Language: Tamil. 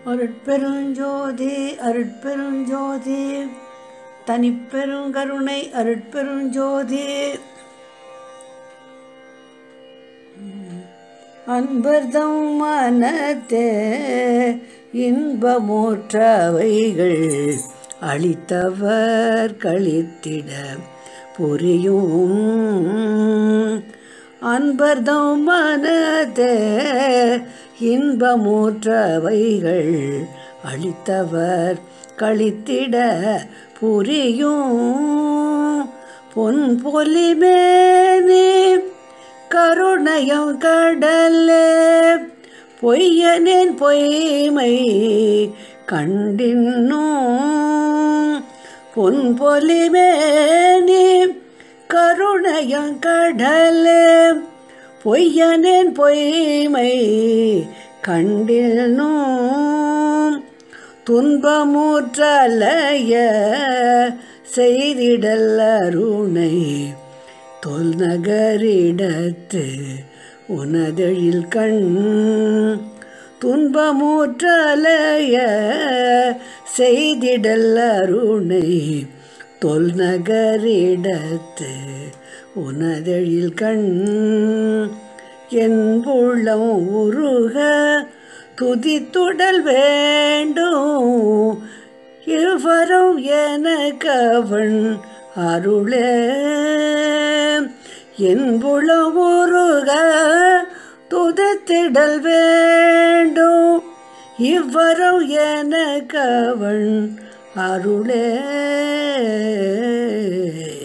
அருட்பெருஞ்சோதி அருட்பெருஞ்சோதி தனிப்பெருங்கருணை அருட்பெருஞ்சோதி அன்பர்தம் மனத்தே இன்பமூற்றவைகள் அளித்தவர் கழித்திட புரியும் அன்பர்தம் மனத்தே இன்பமூற்றவைகள் அளித்தவர் கழித்திட புரியும் பொன் பொலிமேனே கருணையம் கடலே பொய்யனேன் பொய்மை கண்டின்னும் பொன் பொலிமேனே கருணையம் கடலே பொய்யனேன் பொய்மை கண்டினும் துன்பமுற்றலைய செய்திடல் அருணை தொல்நகரிடத்து உனதெழில் கண் துன்பமுற்றலைய செய்திடல் அருணை தொல்நகரிடத்து உனதெழில் கண் என் உள்ளம் உருக துதித்துடல் வேண்டும் இருவரும் எனக்கு அவன் அருளே என் புலம் உருக துதித்திடல் வேண்டும் இவ்வரும் எனக்கு அவன் அருளே